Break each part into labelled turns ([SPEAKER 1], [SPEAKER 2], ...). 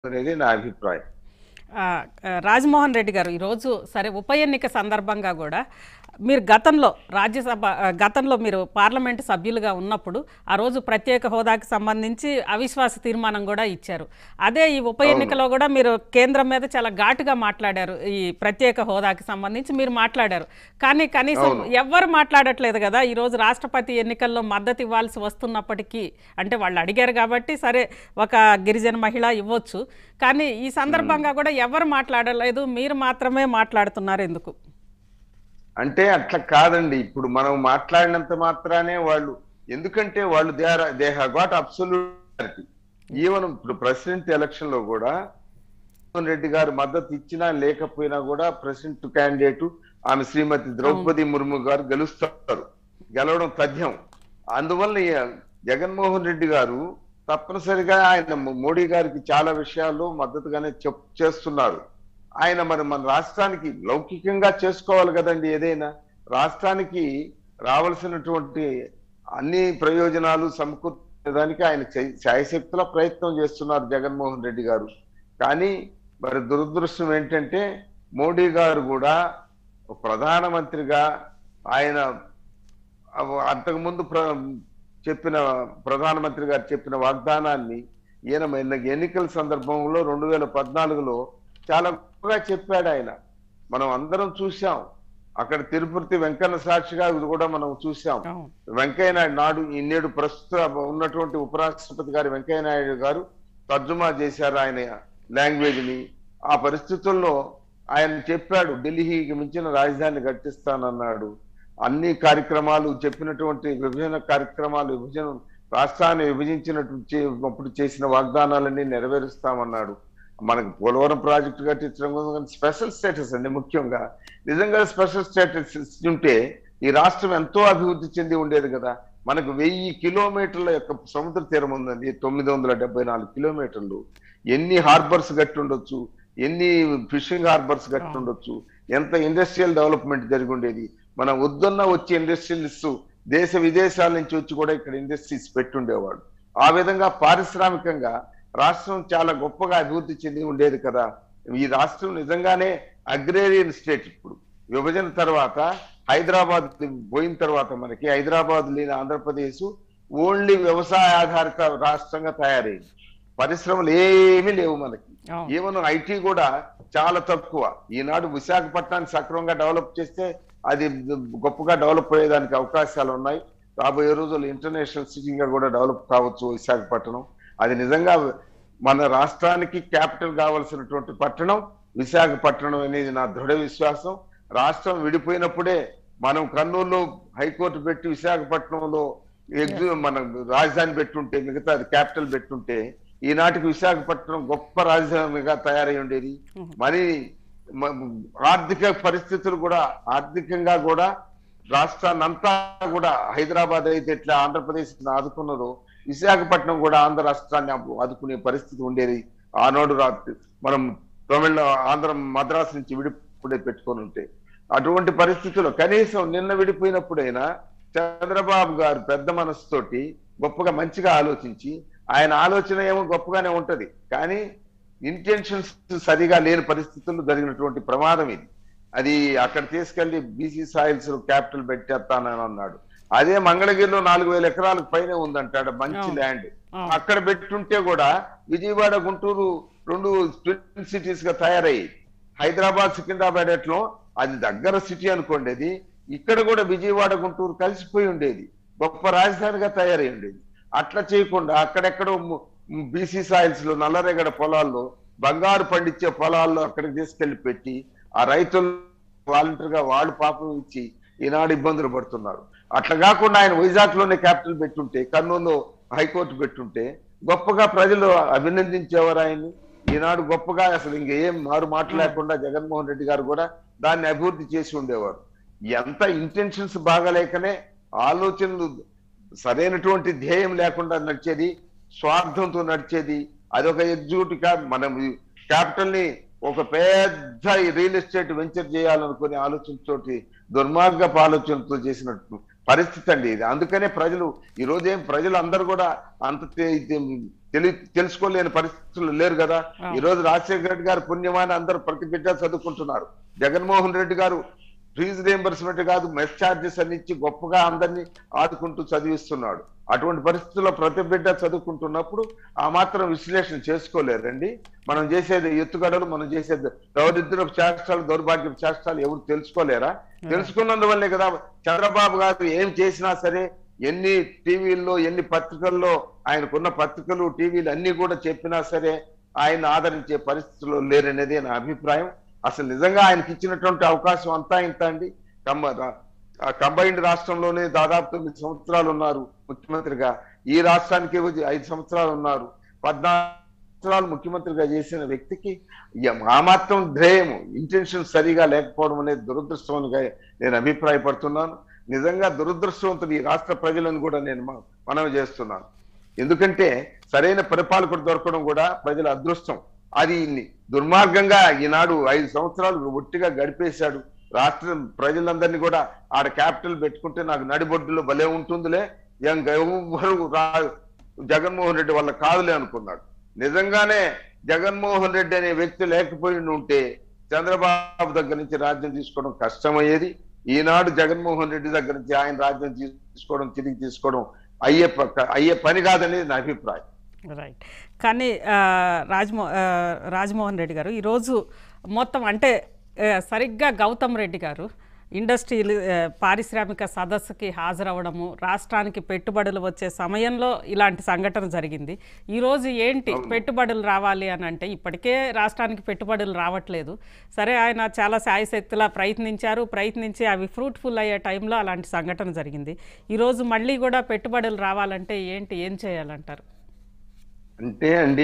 [SPEAKER 1] అనేది నా అభిప్రాయం
[SPEAKER 2] ఆ, ఆ, రాజమోహన్ రెడ్డి గారు ఈరోజు సరే ఉప ఎన్నిక సందర్భంగా కూడా మీరు గతంలో రాజ్యసభ ఆ, గతంలో మీరు పార్లమెంటు సభ్యులుగా ఉన్నప్పుడు ఆ రోజు ప్రత్యేక హోదాకి సంబంధించి అవిశ్వాస తీర్మానం కూడా ఇచ్చారు అదే ఈ ఉప ఎన్నికలో కూడా మీరు కేంద్రం మీద చాలా ఘాటుగా మాట్లాడారు ఈ ప్రత్యేక హోదాకి సంబంధించి మీరు మాట్లాడారు కానీ కనీసం ఎవ్వరు మాట్లాడట్లేదు కదా ఈరోజు రాష్ట్రపతి ఎన్నికల్లో మద్దతు ఇవ్వాల్సి వస్తున్నప్పటికీ అంటే వాళ్ళు అడిగారు కాబట్టి సరే ఒక గిరిజన మహిళ ఇవ్వచ్చు కానీ ఈ సందర్భంగా కూడా ఎవరు మాట్లాడలేదు మీరు మాత్రమే మాట్లాడుతున్నారు ఎందుకు
[SPEAKER 1] అంటే అట్లా కాదండి ఇప్పుడు మనం మాట్లాడినంత మాత్రానే వాళ్ళు ఎందుకంటే వాళ్ళు they are they have got absolute even ఇప్పుడు ప్రెసిడెంట్ ఎలక్షన్ లో కూడా జగన్మోహన్ రెడ్డి గారు మద్దతు ఇచ్చినా లేకపోయినా కూడా ప్రెసిడెంట్ క్యాండిడేట్ ఆమె శ్రీమతి ద్రౌపది ముర్ము గారు గెలుస్తారు గెలవడం తథ్యం అందువల్ల ఈ జగన్మోహన్ రెడ్డి గారు తప్పనిసరిగా ఆయన మోడీ గారికి చాలా విషయాల్లో మద్దతుగానే చెప్ చేస్తున్నారు ఆయన మరి మన రాష్ట్రానికి లౌకికంగా చేసుకోవాలి కదండి ఏదైనా రాష్ట్రానికి రావాల్సినటువంటి అన్ని ప్రయోజనాలు సమకూర్చడానికి ఆయన చే- శాయశక్తుల ప్రయత్నం చేస్తున్నారు జగన్మోహన్ రెడ్డి గారు కానీ మరి దురదృష్టం ఏంటంటే మోడీ గారు కూడా ఒక ప్రధానమంత్రిగా ఆయన అవ- అంతకుముందు ప్ర చెప్పిన ప్రధానమంత్రి గారు చెప్పిన వాగ్దానాన్ని ఈయన మొన్న ఎన్నికల సందర్భంలో రెండు వేల పద్నాలుగులో చాలా గొప్పగా చెప్పాడు ఆయన మనం అందరం చూసాం అక్కడ తిరుపతి వెంకన్న సాక్షిగా ఇది కూడా మనం చూసాం
[SPEAKER 2] అవును.
[SPEAKER 1] వెంకయ్య నాయుడు నాడు ఈ నేడు ప్రస్తుత ఉన్నటువంటి ఉపరాష్ట్రపతి గారు వెంకయ్య నాయుడు గారు తర్జుమా చేశారు ఆయన లాంగ్వేజ్ ని ఆ పరిస్థితుల్లో ఆయన చెప్పాడు ఢిల్లీకి మించిన రాజధాని కట్టిస్తానన్నాడు అన్ని కార్యక్రమాలు చెప్పినటువంటి విభజన కార్యక్రమాలు విభజన రాష్ట్రాన్ని విభజించినట్టు చే- అప్పుడు చేసిన వాగ్దానాలన్నీ నెరవేరుస్తామన్నాడు మనకు పోలవరం ప్రాజెక్టు కట్టించడం కోసం స్పెషల్ స్టేటస్ అండి ముఖ్యంగా నిజంగా స్పెషల్ స్టేటస్ ఉంటే ఈ రాష్ట్రం ఎంతో అభివృద్ధి చెంది ఉండేది కదా మనకు వెయ్యి కిలోమీటర్ల యొక్క సముద్ర తీరం ఉందండి తొమ్మిది వందల డెబ్బై నాలుగు కిలోమీటర్లు ఎన్ని హార్బర్స్ కట్టి ఉండొచ్చు ఎన్ని ఫిషింగ్ హార్బర్స్ కట్టి ఉండొచ్చు ఎంత ఇండస్ట్రియల్ డెవలప్మెంట్ జరిగి ఉండేది మనం వద్దన్న వచ్చే ఇండస్ట్రియలిస్ట్ దేశ విదేశాల నుంచి వచ్చి కూడా ఇక్కడ ఇండస్ట్రీస్ పెట్టుండేవాడు ఆ విధంగా పారిశ్రామికంగా రాష్ట్రం చాలా గొప్పగా అభివృద్ధి చెంది ఉండేది కదా ఈ రాష్ట్రం నిజంగానే అగ్రేరియన్ స్టేట్ ఇప్పుడు విభజన తర్వాత హైదరాబాద్ పోయిన తర్వాత మనకి హైదరాబాద్ లేని ఆంధ్రప్రదేశ్ ఓన్లీ వ్యవసాయ ఆధారిత రాష్ట్రంగా తయారైంది పరిశ్రమలు ఏమీ లేవు మనకి
[SPEAKER 2] అవును.
[SPEAKER 1] ఈవెన్ ఐటీ కూడా చాలా తక్కువ ఈనాడు విశాఖపట్నాన్ని సక్రమంగా డెవలప్ చేస్తే అది గొప్పగా డెవలప్ అయ్యేదానికి అవకాశాలు ఉన్నాయి రాబోయే రోజుల్లో ఇంటర్నేషనల్ సిటీగా కూడా డెవలప్ కావచ్చు విశాఖపట్నం అది నిజంగా మన రాష్ట్రానికి క్యాపిటల్ కావాల్సినటువంటి పట్టణం విశాఖపట్నం అనేది నా దృఢ విశ్వాసం రాష్ట్రం విడిపోయినప్పుడే మనం కర్నూలులో హైకోర్టు పెట్టి విశాఖపట్నంలో ఎగ్జి మన రాజధాని పెట్టుంటే మిగతా క్యాపిటల్ పెట్టుంటే ఈనాటికి విశాఖపట్నం గొప్ప రాజధానిగా తయారై ఉండేది మరి మ- ఆర్థిక పరిస్థితులు కూడా ఆర్థికంగా కూడా రాష్ట్రాన్ని అంతా కూడా హైదరాబాద్ అయితే ఎట్లా ఆంధ్రప్రదేశ్ ఆదుకున్నదో విశాఖపట్నం కూడా ఆంధ్ర రాష్ట్రాన్ని ఆపు- ఆదుకునే పరిస్థితి ఉండేది ఆనాడు రాత్రి మనం తమిళ ఆంధ్ర మద్రాసు నుంచి విడిపోయి పెట్టుకొని ఉంటే అటువంటి పరిస్థితుల్లో కనీసం నిన్న విడిపోయినప్పుడైనా చంద్రబాబు గారు పెద్ద మనసుతోటి గొప్పగా మంచిగా ఆలోచించి ఆయన ఆలోచన ఏమో గొప్పగానే ఉంటది కానీ ఇంటెన్షన్స్ సరిగా లేని పరిస్థితుల్లో జరిగినటువంటి ప్రమాదం ఇది అది అక్కడ తీసుకెళ్లి బీసీ సాయిల్స్ క్యాపిటల్ పెట్టేస్తానని అన్నాడు అదే మంగళగిరిలో నాలుగు వేల ఎకరాలకు పైనే ఉందంటాడు మంచి
[SPEAKER 2] అవును.
[SPEAKER 1] ల్యాండ్
[SPEAKER 2] అవును.
[SPEAKER 1] అక్కడ పెట్టుంటే కూడా విజయవాడ గుంటూరు రెండు ట్విన్ సిటీస్ గా తయారయ్యి హైదరాబాద్ సికింద్రాబాద్ ఎట్లో అది దగ్గర సిటీ అనుకోండి అది ఇక్కడ కూడా విజయవాడ గుంటూరు కలిసిపోయి ఉండేది గొప్ప రాజధానిగా తయారై ఉండేది అట్లా చేయకుండా అక్కడెక్కడో బీసీ సాయిల్స్ లో నల్లరేగడ పొలాల్లో బంగారు పండించే పొలాల్లో అక్కడికి తీసుకెళ్లి పెట్టి ఆ రైతులు వాలంటీర్ గా వాళ్ళు పాపం ఇచ్చి ఈనాడు ఇబ్బందులు పడుతున్నారు అట్లా కాకుండా ఆయన వైజాగ్ లోనే క్యాపిటల్ పెట్టుంటే కర్నూలులో హైకోర్టు పెట్టుంటే గొప్పగా ప్రజలు అభినందించేవారు ఆయన్ని ఈనాడు గొప్పగా అసలు ఇంక ఏం మారు మాట్లాడకుండా జగన్మోహన్ రెడ్డి గారు కూడా దాన్ని అభివృద్ధి చేసి ఉండేవారు ఎంత ఇంటెన్షన్స్ బాగాలేకనే ఆలోచనలు సరైనటువంటి ధ్యేయం లేకుండా నడిచేది స్వార్థంతో నడిచేది అదొక ఎగ్జిక్యూటివ్ గా మనం క్యాపిటల్ ని ఒక పెద్ద రియల్ ఎస్టేట్ వెంచర్ చేయాలనుకునే ఆలోచనతోటి దుర్మార్గపు ఆలోచనతో చేసినట్టు పరిస్థితి అండి ఇది అందుకనే ప్రజలు ఈ రోజు ఏం ప్రజలు అందరూ కూడా అంత తే- తే- తెలి తెలుసుకోలేని పరిస్థితులు లేరు కదా
[SPEAKER 2] ఆ.
[SPEAKER 1] ఈ రోజు రాజశేఖర రెడ్డి గారు పుణ్యమాని అందరూ ప్రతి బిడ్డ చదువుకుంటున్నారు జగన్మోహన్ రెడ్డి గారు ఫీజు రియంబర్స్మెంట్ కాదు మెస్ ఛార్జెస్ అని ఇచ్చి గొప్పగా అందరినీ ఆదుకుంటూ చదివిస్తున్నాడు అటువంటి పరిస్థితుల్లో ప్రతి బిడ్డ చదువుకుంటున్నప్పుడు ఆ మాత్రం విశ్లేషణ చేసుకోలేరండి మనం చేసేది ఎత్తుగడలు మనం చేసేది దౌరిద్ర చేష్టాలు దౌర్భాగ్య చేష్టాలు ఎవరు తెలుసుకోలేరా తెలుసుకున్నందువల్లే కదా చంద్రబాబు గారు ఏం చేసినా సరే ఎన్ని టీవీల్లో ఎన్ని పత్రికల్లో ఆయనకున్న పత్రికలు టీవీలు అన్ని కూడా చెప్పినా సరే ఆయన ఆదరించే పరిస్థితుల్లో లేరనేది నా అభిప్రాయం అసలు నిజంగా ఆయనకి ఇచ్చినటువంటి అవకాశం అంతా ఇంత అండి కమ్మ కంబైన్డ్ రాష్ట్రంలోనే దాదాపు తొమ్మిది సంవత్సరాలు ఉన్నారు ముఖ్యమంత్రిగా ఈ రాష్ట్రానికి వచ్చి ఐదు సంవత్సరాలు ఉన్నారు పద్నాలుగు సంవత్సరాలు ముఖ్యమంత్రిగా చేసిన వ్యక్తికి ఇక ఆ మాత్రం ధ్యేయం ఇంటెన్షన్ సరిగా లేకపోవడం అనేది దురదృష్టంగా నేను అభిప్రాయపడుతున్నాను నిజంగా దురదృష్టవంతులు ఈ రాష్ట్ర ప్రజలను కూడా నేను మ- మనవి చేస్తున్నాను ఎందుకంటే సరైన పరిపాలకుడు దొరకడం కూడా ప్రజల అదృష్టం అది ఇన్ని దుర్మార్గంగా ఈనాడు ఐదు సంవత్సరాలు ఒట్టిగా గడిపేశాడు రాష్ట్ర ప్రజలందరినీ కూడా ఆడ క్యాపిటల్ పెట్టుకుంటే నాకు నడిబొడ్డులో భలే ఉంటుందిలే ఎవరు రా జగన్మోహన్ రెడ్డి వల్ల కాదులే అనుకున్నాడు నిజంగానే జగన్మోహన్ రెడ్డి అనే వ్యక్తి లేకపోయి ఉంటే చంద్రబాబు దగ్గర నుంచి రాజ్యం తీసుకోవడం కష్టమయ్యేది ఈనాడు జగన్మోహన్ రెడ్డి దగ్గర నుంచి ఆయన రాజ్యం తీసుకోవడం తిరిగి తీసుకోవడం అయ్యే ప- అయ్యే పని కాదనేది నా అభిప్రాయం
[SPEAKER 2] రైట్ కానీ ఆ, రాజ్మో ఆ, రాజమోహన్ రెడ్డి గారు ఈరోజు మొత్తం అంటే ఆ, సరిగ్గా గౌతమ్ రెడ్డి గారు ఇండస్ట్రియల్ ఆ, పారిశ్రామిక సదస్సుకి హాజరవ్వడము రాష్ట్రానికి పెట్టుబడులు వచ్చే సమయంలో ఇలాంటి సంఘటన జరిగింది ఈరోజు ఏంటి పెట్టుబడులు రావాలి అని అంటే ఇప్పటికే రాష్ట్రానికి పెట్టుబడులు రావట్లేదు సరే ఆయన చాలా శాయశక్తిలా ప్రయత్నించారు ప్రయత్నించి అవి ఫ్రూట్ఫుల్ అయ్యే టైంలో అలాంటి సంఘటన జరిగింది ఈరోజు మళ్ళీ కూడా పెట్టుబడులు రావాలంటే ఏంటి ఏం చేయాలంటారు
[SPEAKER 1] అంటే అండి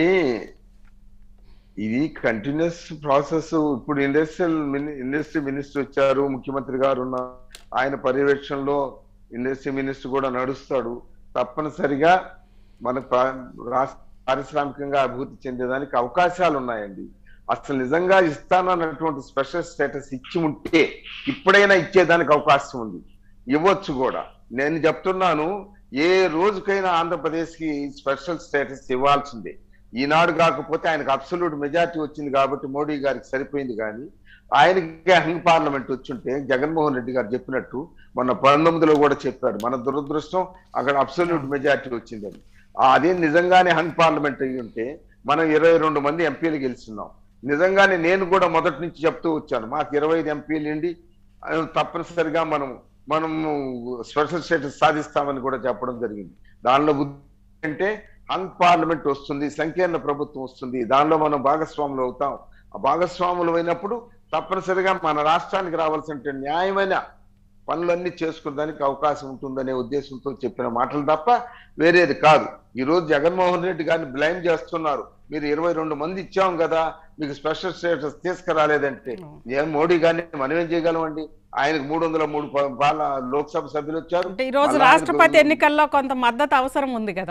[SPEAKER 1] ఇది కంటిన్యూస్ ప్రాసెస్ ఇప్పుడు ఇండస్ట్రియల్ ఇండస్ట్రీ మినిస్టర్ వచ్చారు ముఖ్యమంత్రి గారు ఉన్నారు ఆయన పర్యవేక్షణలో ఇండస్ట్రీ మినిస్టర్ కూడా నడుస్తాడు తప్పనిసరిగా మన ప్రా- రాష్ట్ర పారిశ్రామికంగా అభివృద్ధి చెందేదానికి అవకాశాలు ఉన్నాయండి అసలు నిజంగా ఇస్తానన్నటువంటి స్పెషల్ స్టేటస్ ఇచ్చి ఉంటే ఇప్పుడైనా ఇచ్చేదానికి అవకాశం ఉంది ఇవ్వచ్చు కూడా నేను చెప్తున్నాను ఏ రోజుకైనా ఆంధ్రప్రదేశ్ కి స్పెషల్ స్టేటస్ ఇవ్వాల్సిందే ఈనాడు కాకపోతే ఆయనకు అబ్సల్యూట్ మెజారిటీ వచ్చింది కాబట్టి మోడీ గారికి సరిపోయింది కానీ ఆయనకి హంగ్ పార్లమెంట్ వచ్చుంటే జగన్మోహన్ రెడ్డి గారు చెప్పినట్టు మొన్న పంతొమ్మిదిలో కూడా చెప్పాడు మన దురదృష్టం అక్కడ అబ్సల్యూట్ మెజారిటీ వచ్చిందని ఆ అదే నిజంగానే హంగ్ పార్లమెంట్ అయ్యి ఉంటే మనం ఇరవై రెండు మంది ఎంపీలు గెలుస్తున్నాం నిజంగానే నేను కూడా మొదటి నుంచి చెప్తూ వచ్చాను మాకు ఇరవై ఐదు ఎంపీలు ఉండి ఆ, తప్పనిసరిగా మనం మనము స్పెషల్ స్టేటస్ సాధిస్తామని కూడా చెప్పడం జరిగింది దానిలో ఉద్దేశం అంటే హంగ్ పార్లమెంట్ వస్తుంది సంకీర్ణ ప్రభుత్వం వస్తుంది దానిలో మనం భాగస్వాములు అవుతాం ఆ భాగస్వాములు అయినప్పుడు తప్పనిసరిగా మన రాష్ట్రానికి రావాల్సిన న్యాయమైన పనులన్నీ చేసుకునేదానికి అవకాశం ఉంటుందనే ఉద్దేశంతో చెప్పిన మాటలు తప్ప వేరేది కాదు ఈ రోజు జగన్మోహన్ రెడ్డి గారిని బ్లైమ్ చేస్తున్నారు మీరు ఇరవై రెండు మంది ఇచ్చాం కదా మీకు స్పెషల్ స్టేటస్ తీసుకురాలేదంటే ఏం మోడీ గారిని మనం ఏం చేయగలమండి ఆయనకు మూడు వందల మూడు ప- పాల లోక్సభ సభ్యులు వచ్చారు
[SPEAKER 2] అంటే ఈరోజు
[SPEAKER 1] మళ్ళా ఆయనకు
[SPEAKER 2] రాష్ట్రపతి ఎన్నికల్లో కొంత మద్దతు అవసరం ఉంది కదా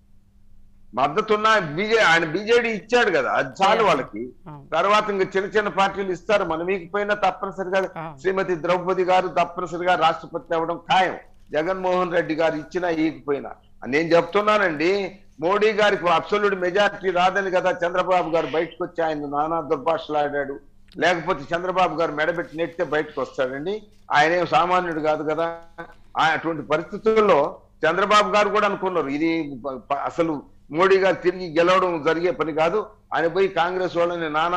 [SPEAKER 1] మద్దతున్న బీజే ఆయన బీజేడీ ఇచ్చాడు కదా అది చాలు వాళ్ళకి
[SPEAKER 2] అవును.
[SPEAKER 1] తర్వాత ఇంకా చిన్న చిన్న పార్టీలు ఇస్తారు మనం మీకపోయినా తప్పనిసరిగా
[SPEAKER 2] ఆ.
[SPEAKER 1] శ్రీమతి ద్రౌపది గారు తప్పనిసరిగా రాష్ట్రపతి అవ్వడం ఖాయం జగన్మోహన్ రెడ్డి గారు ఇచ్చినా ఈకపోయినా నేను చెప్తున్నానండి మోడీ గారికి అబ్సల్యూట్ మెజారిటీ రాదని కదా చంద్రబాబు గారు బయటకు వచ్చి ఆయన నానా దుర్భాషలాడాడు లేకపోతే చంద్రబాబు గారు మెడబెట్టి నెట్టితే బయటకు వస్తాడండి ఆయన ఏం సామాన్యుడు కాదు కదా ఆ అటువంటి పరిస్థితుల్లో చంద్రబాబు గారు కూడా అనుకున్నారు ఇది ప- ప- అసలు మోడీ గారు తిరిగి గెలవడం జరిగే పని కాదు ఆయన పోయి కాంగ్రెస్ వాళ్ళని నానా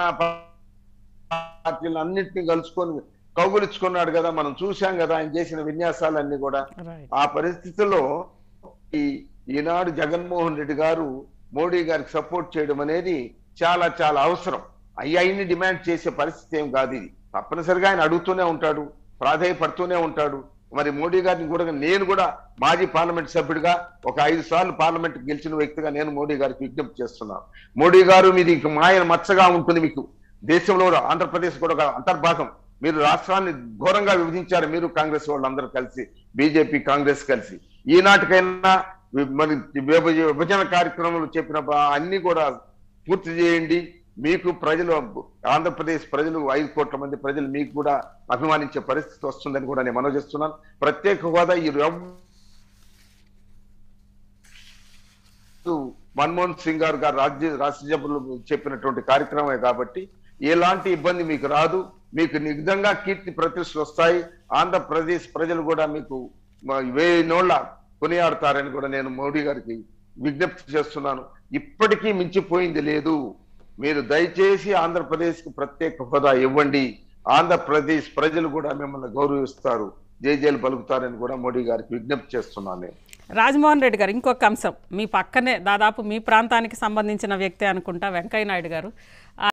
[SPEAKER 1] పార్టీలు అన్నింటినీ కలుసుకొని కౌగులించుకున్నాడు కదా మనం చూశాం కదా ఆయన చేసిన విన్యాసాలన్నీ కూడా
[SPEAKER 2] రైట్
[SPEAKER 1] ఆ పరిస్థితుల్లో ఈ ఈనాడు జగన్మోహన్ రెడ్డి గారు మోడీ గారికి సపోర్ట్ చేయడం అనేది చాలా చాలా అవసరం అయ్యాయిని డిమాండ్ చేసే పరిస్థితి ఏం కాదు ఇది తప్పనిసరిగా ఆయన అడుగుతూనే ఉంటాడు ప్రాధాయపడుతూనే ఉంటాడు మరి మోడీ గారిని కూడా నేను కూడా మాజీ పార్లమెంట్ సభ్యుడిగా ఒక ఐదు సార్లు పార్లమెంట్ గెలిచిన వ్యక్తిగా నేను మోడీ గారికి విజ్ఞప్తి చేస్తున్నాను మోడీ గారు మీది ఇంక మాయన మచ్చగా ఉంటుంది మీకు దేశంలో ఆంధ్రప్రదేశ్ కూడా ఒక అంతర్భాగం మీరు రాష్ట్రాన్ని ఘోరంగా విభజించారు మీరు కాంగ్రెస్ వాళ్ళందరూ కలిసి బీజేపీ కాంగ్రెస్ కలిసి ఈనాటికైనా వి- మరి విభజ- విభజన కార్యక్రమాలు చెప్పిన బా- అన్ని కూడా పూర్తి చేయండి మీకు ప్రజలు ఆంధ్రప్రదేశ్ ప్రజలు ఐదు కోట్ల మంది ప్రజలు మీకు కూడా అభిమానించే పరిస్థితి వస్తుందని కూడా నేను మనవి చేస్తున్నాను ప్రత్యేక హోదా ఈ రెవ్- మన్మోహన్ సింగ్ గారు గారు రాజ్య రాజ్యసభలో చెప్పినటువంటి కార్యక్రమమే కాబట్టి ఎలాంటి ఇబ్బంది మీకు రాదు మీకు నిజంగా కీర్తి ప్రతిష్టలు వస్తాయి ఆంధ్రప్రదేశ్ ప్రజలు కూడా మీకు మ- వెయ్యి నోళ్ళ కొనియాడతారని కూడా నేను మోడీ గారికి విజ్ఞప్తి చేస్తున్నాను ఇప్పటికీ మించిపోయింది లేదు మీరు దయచేసి ఆంధ్రప్రదేశ్ కి ప్రత్యేక హోదా ఇవ్వండి ఆంధ్రప్రదేశ్ ప్రజలు కూడా మిమ్మల్ని గౌరవిస్తారు జేజేలు పలుకుతారని కూడా మోడీ గారికి విజ్ఞప్తి చేస్తున్నాను నేను
[SPEAKER 2] రాజమోహన్ రెడ్డి గారు ఇంకొక అంశం మీ పక్కనే దాదాపు మీ ప్రాంతానికి సంబంధించిన వ్యక్తి అనుకుంటా వెంకయ్య నాయుడు గారు